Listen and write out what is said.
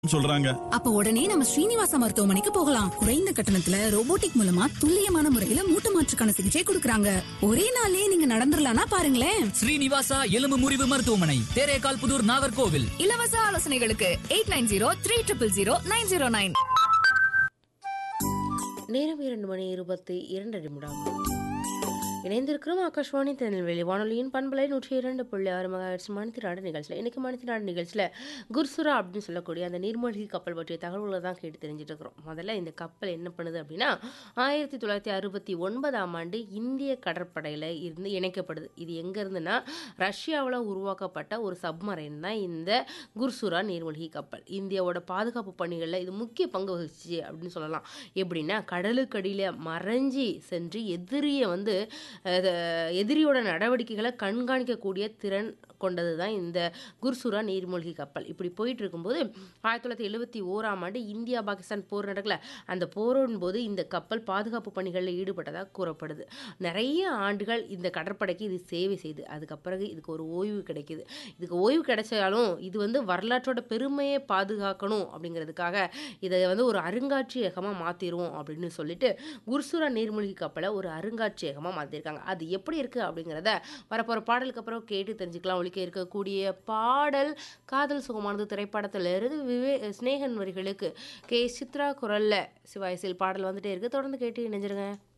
சொல்றாங்க அப்ப உடனே நம்ம ஸ்ரீனிவாசா மருத்துவமனைக்கு போகலாம் குறைந்த கட்டணத்துல ரோபோட்டிக் மூலமா துல்லியமான முறையில மூட்டு மாற்றுக்கான சிகிச்சை கொடுக்கறாங்க ஒரே நாளே நீங்க நடந்துடலாம்னா பாருங்களேன் ஸ்ரீனிவாசா எலும்பு முறிவு மருத்துவமனை தேரேகால் புதூர் நாகர்கோவில் இலவச ஆலோசனைகளுக்கு eight nine zero three triple zero nine zero nine நேரம் இரண்டு மணி இருபத்தி இரண்டு நிமிடம் இணைந்திருக்கிறோம் ஆகாஷ்வாணி திருநெல்வேலி வானொலியின் பண்பலை நூற்றி இரண்டு புள்ளி ஆறு மகாட்சி மணித்திராடு நிகழ்ச்சியில் இன்றைக்கி மணித்திராடு நிகழ்ச்சியில் குர்சுரா அப்படின்னு சொல்லக்கூடிய அந்த நீர்மூழ்கி கப்பல் பற்றிய தகவல்களை தான் கேட்டு தெரிஞ்சுட்டு இருக்கிறோம் முதல்ல இந்த கப்பல் என்ன பண்ணுது அப்படின்னா ஆயிரத்தி தொள்ளாயிரத்தி அறுபத்தி ஒன்பதாம் ஆண்டு இந்திய கடற்படையில் இருந்து இணைக்கப்படுது இது எங்கே இருந்துன்னா ரஷ்யாவில் உருவாக்கப்பட்ட ஒரு சப்மரைன் தான் இந்த குர்சுரா நீர்மூழ்கி கப்பல் இந்தியாவோட பாதுகாப்பு பணிகளில் இது முக்கிய பங்கு வகிச்சு அப்படின்னு சொல்லலாம் எப்படின்னா கடலுக்கடியில் மறைஞ்சி சென்று எதிரியை வந்து அது, எதிரியோட நடவடிக்கைகளை கண்காணிக்கக்கூடிய திறன் கொண்டது தான் இந்த குர்சுரா நீர்மூழ்கி கப்பல் இப்படி போயிட்டு இருக்கும்போது ஆயிரத்தி தொள்ளாயிரத்தி எழுபத்தி ஓராம் ஆண்டு இந்தியா பாகிஸ்தான் போர் நடக்கல அந்த போரின் போது இந்த கப்பல் பாதுகாப்பு பணிகளில் ஈடுபட்டதாக கூறப்படுது நிறைய ஆண்டுகள் இந்த கடற்படைக்கு இது சேவை செய்து அதுக்கப்புறம் இதுக்கு ஒரு ஓய்வு கிடைக்குது இதுக்கு ஓய்வு கிடைச்சாலும் இது வந்து வரலாற்றோட பெருமையை பாதுகாக்கணும் அப்படிங்கிறதுக்காக இதை வந்து ஒரு அருங்காட்சியகமாக மாற்றிடுவோம் அப்படின்னு சொல்லிட்டு குர்சுரா நீர்மூழ்கி கப்பலை ஒரு அருங்காட்சியகமாக மாற்றிருக்காங்க அது எப்படி இருக்குது அப்படிங்கிறத வரப்போகிற பாடலுக்கு அப்புறம் கேட்டு தெரிஞ்சுக்கலாம் ஒழிக்க இருக்கக்கூடிய பாடல் காதல் சுகமானது திரைப்படத்திலிருந்து விவே ஸ்னேகன் வரிகளுக்கு கே சித்ரா குரல்ல சிவாயசில் பாடல் வந்துட்டே இருக்கு தொடர்ந்து கேட்டு இணைஞ்சிருங்க